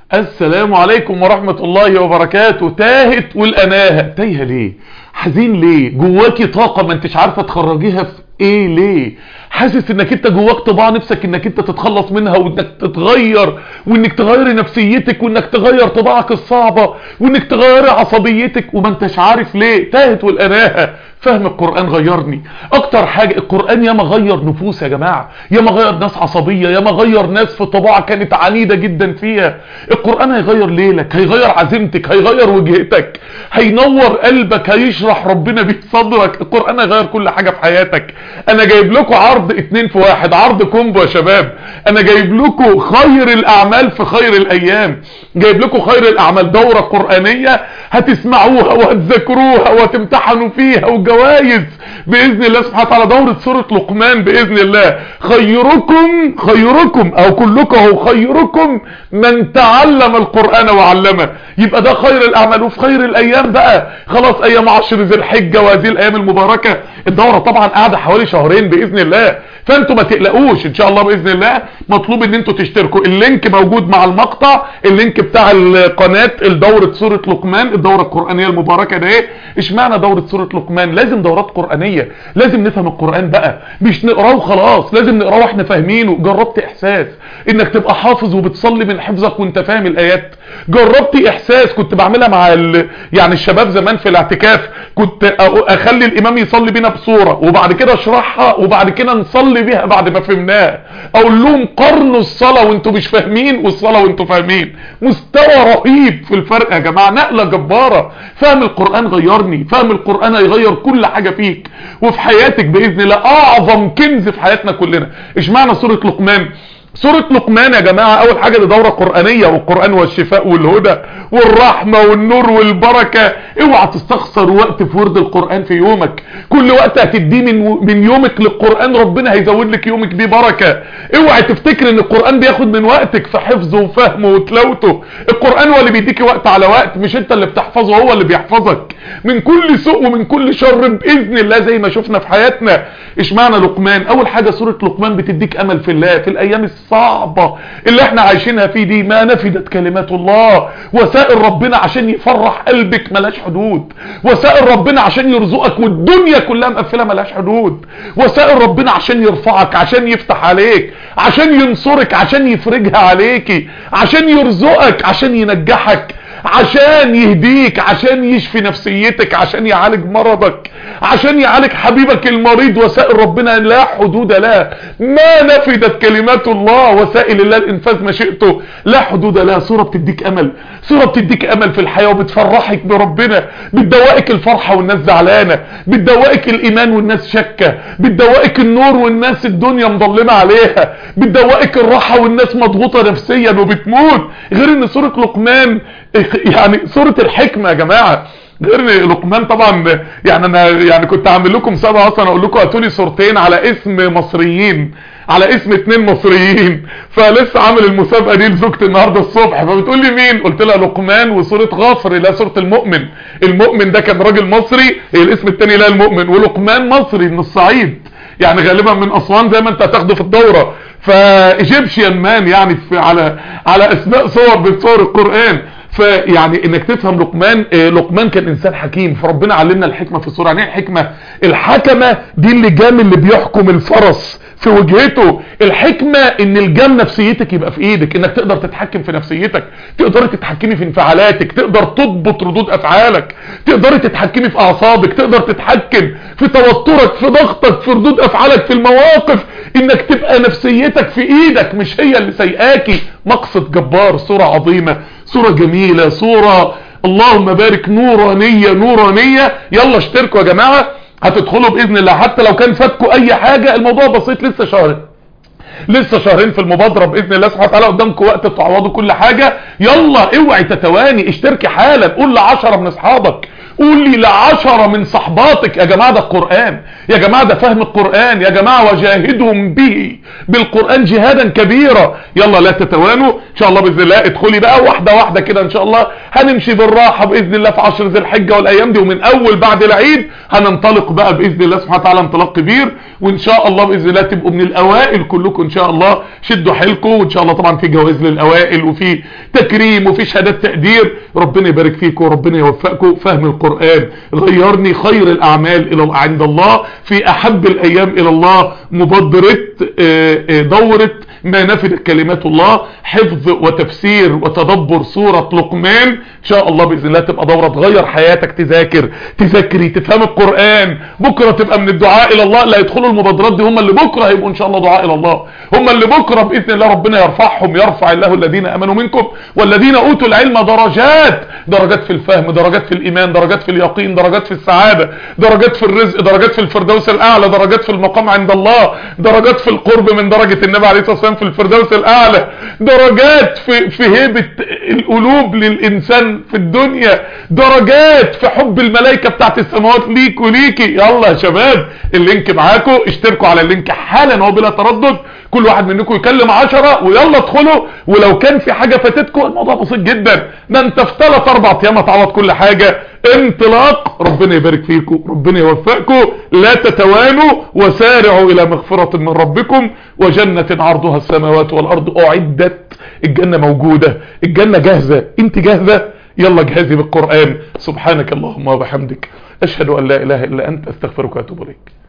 السلام عليكم ورحمة الله وبركاته تاهت والأناهة تايهة ليه حزين ليه جواكي طاقة ما انتش عارفة تخرجيها في ايه ليه حاسس انك انت جواك طباع نفسك انك انت تتخلص منها وانك تتغير وانك تغيري نفسيتك وانك تغير طباعك الصعبة وانك تغيري عصبيتك وما انتش عارف ليه تاهت والأناهة فهم القرآن غيرني اكتر حاجة القرآن ياما غير نفوس يا جماعة ياما غير ناس عصبية ياما غير ناس في طباع كانت عنيدة جدا فيها القرآن هيغير ليلك هيغير عزيمتك هيغير وجهتك هينور قلبك هيشرح ربنا بيه صدرك القرآن هيغير كل حاجة في حياتك انا جايب لكم عرض اتنين في واحد عرض كومبو يا شباب انا جايب لكم خير الاعمال في خير الايام جايب لكم خير الاعمال دورة قرآنية هتسمعوها وهتذاكروها وهتمتحنوا فيها وجوائز باذن الله سبحانه وتعالى دورة سورة لقمان باذن الله خيركم خيركم او كلكم هو خيركم من تعلم القرآن وعلمه يبقى ده خير الاعمال وفي خير الايام بقى خلاص ايام عشر ذي الحجة وهذه الايام المباركة الدورة طبعا قاعدة حوالي شهرين باذن الله فانتوا ما تقلقوش ان شاء الله باذن الله مطلوب ان انتوا تشتركوا اللينك موجود مع المقطع اللينك بتاع القناة الدورة سورة لقمان الدورة القرآنية المباركة ده ايه اشمعنى دورة سورة لقمان لازم دورات قرآنية لازم نفهم القرآن بقى مش نقراه وخلاص لازم نقراه واحنا فاهمينه جربت احساس انك تبقى حافظ وبتصلي من حفظك وانت فاهم الايات جربت احساس كنت بعملها مع ال... يعني الشباب زمان في الاعتكاف كنت اخلي الامام يصلي بينا بصورة وبعد كده اشرحها وبعد كده نصلي بيها بعد ما فهمناها اقول لهم قرنوا الصلاة وانتوا مش فاهمين والصلاة وانتوا فاهمين مستوى رهيب في الفرق يا جماعة نقلة جبارة فهم القرآن غيرني فهم القرآن هيغير كل حاجة فيك وفي حياتك بإذن الله اعظم كنز في حياتنا كلنا اشمعنى سورة لقمان سورة لقمان يا جماعة اول حاجة دي دورة قرآنية والقرآن والشفاء والهدى والرحمة والنور والبركة اوعى تستخسر وقت في ورد القرآن في يومك كل وقت هتديه من, من يومك للقرآن ربنا هيزود لك يومك بيه بركة اوعى تفتكر ان القرآن بياخد من وقتك في حفظه وفهمه وتلاوته القرآن هو اللي بيديكي وقت على وقت مش انت اللي بتحفظه هو اللي بيحفظك من كل سوء ومن كل شر بإذن الله زي ما شفنا في حياتنا اشمعنى لقمان اول حاجة سورة لقمان بتديك امل في الله في الايام الصعبة اللي احنا عايشينها فيه دي ما نفدت كلمات الله وسائل ربنا عشان يفرح قلبك ملاش حدود وسائل ربنا عشان يرزقك والدنيا كلها مقفلة ملاش حدود وسائل ربنا عشان يرفعك عشان يفتح عليك عشان ينصرك عشان يفرجها عليكي عشان يرزقك عشان ينجحك عشان يهديك عشان يشفي نفسيتك عشان يعالج مرضك عشان يعالج حبيبك المريض وسائل ربنا لا حدود لها ما نفدت كلمات الله وسائل الله الانفاذ مشيئته لا حدود لها صورة بتديك امل صورة بتديك امل في الحياة وبتفرحك بربنا بتدوقك الفرحة والناس زعلانة بتدوقك الايمان والناس شكة بتدوقك النور والناس الدنيا مظلمة عليها بتدوقك الراحة والناس مضغوطة نفسيا وبتموت غير ان سورة لقمان يعني سورة الحكمة يا جماعة غير لقمان طبعا يعني انا يعني كنت عامل لكم سبعة اصلا اقول لكم هاتوا لي صورتين على اسم مصريين على اسم اتنين مصريين فلسه عامل المسابقة دي لزوجتي النهاردة الصبح فبتقول لي مين قلت لها لقمان وصورة غفر لا صورة المؤمن المؤمن ده كان راجل مصري الاسم التاني لا المؤمن ولقمان مصري من الصعيد يعني غالبا من اسوان زي ما انت هتاخده في الدورة فايجيبشيان مان يعني في على على اسماء صور بصور القرآن فيعني انك تفهم لقمان آه لقمان كان انسان حكيم فربنا علمنا الحكمة في الصورة يعني ايه الحكمة الحكمة دي اللجام اللي بيحكم الفرس في وجهته الحكمة ان الجام نفسيتك يبقى في ايدك انك تقدر تتحكم في نفسيتك تقدر تتحكمي في انفعالاتك تقدر تضبط ردود افعالك تقدر تتحكمي في اعصابك تقدر تتحكم في توترك في ضغطك في ردود افعالك في المواقف انك تبقى نفسيتك في ايدك مش هي اللي سيئاكي مقصد جبار صورة عظيمة صورة جميلة صورة اللهم بارك نورانية نورانية يلا اشتركوا يا جماعة هتدخلوا باذن الله حتى لو كان فاتكوا اي حاجة الموضوع بسيط لسه شهر لسه شهرين في المبادرة باذن الله سبحانه وتعالى قدامكم وقت تعوضوا كل حاجة يلا اوعي تتواني اشتركي حالا قول لعشرة من اصحابك قول لي لعشرة من صحباتك يا جماعة ده القرآن يا جماعة ده فهم القرآن يا جماعة وجاهدهم به بالقرآن جهادا كبيرا يلا لا تتوانوا ان شاء الله بإذن الله ادخلي بقى واحدة واحدة كده ان شاء الله هنمشي بالراحة باذن الله في عشر ذي الحجة والايام دي ومن اول بعد العيد هننطلق بقى باذن الله سبحانه وتعالى انطلاق كبير وان شاء الله باذن الله تبقوا من الاوائل كلكم ان شاء الله شدوا حيلكم وان شاء الله طبعا في جوائز للاوائل وفي تكريم وفي شهادات تقدير ربنا يبارك فيكم وربنا يوفقكم فهم القرآن غيرني خير الاعمال الى عند الله في احب الايام الى الله مبادرة دورة ما نفذت كلمات الله حفظ وتفسير وتدبر سورة لقمان ان شاء الله باذن الله تبقى دورة تغير حياتك تذاكر تذاكري تفهم القرآن بكرة تبقى من الدعاء الى الله اللي هيدخلوا المبادرات دي هم اللي بكرة هيبقوا ان شاء الله دعاء الى الله هم اللي بكرة باذن الله ربنا يرفعهم يرفع الله الذين امنوا منكم والذين اوتوا العلم درجات درجات في الفهم درجات في الايمان درجات في اليقين درجات في السعادة درجات في الرزق درجات في الفردوس الاعلى درجات في المقام عند الله درجات في القرب من درجة النبي عليه الصلاة والسلام في الفردوس الاعلى درجات في, في هيبة القلوب للانسان في الدنيا درجات في حب الملائكة بتاعت السماوات ليك وليكي يلا يا شباب اللينك معاكم اشتركوا على اللينك حالا وهو بلا تردد كل واحد منكم يكلم عشرة ويلا ادخلوا ولو كان في حاجة فاتتكم الموضوع بسيط جدا ده انت في ثلاث اربع ايام هتعوض كل حاجة انطلاق ربنا يبارك فيكم ربنا يوفقكم لا تتوانوا وسارعوا الى مغفرة من ربكم وجنة عرضها السماوات والارض اعدت الجنة موجودة الجنة جاهزة انت جاهزة يلا جهازي بالقرآن سبحانك اللهم وبحمدك اشهد ان لا اله الا انت استغفرك واتوب اليك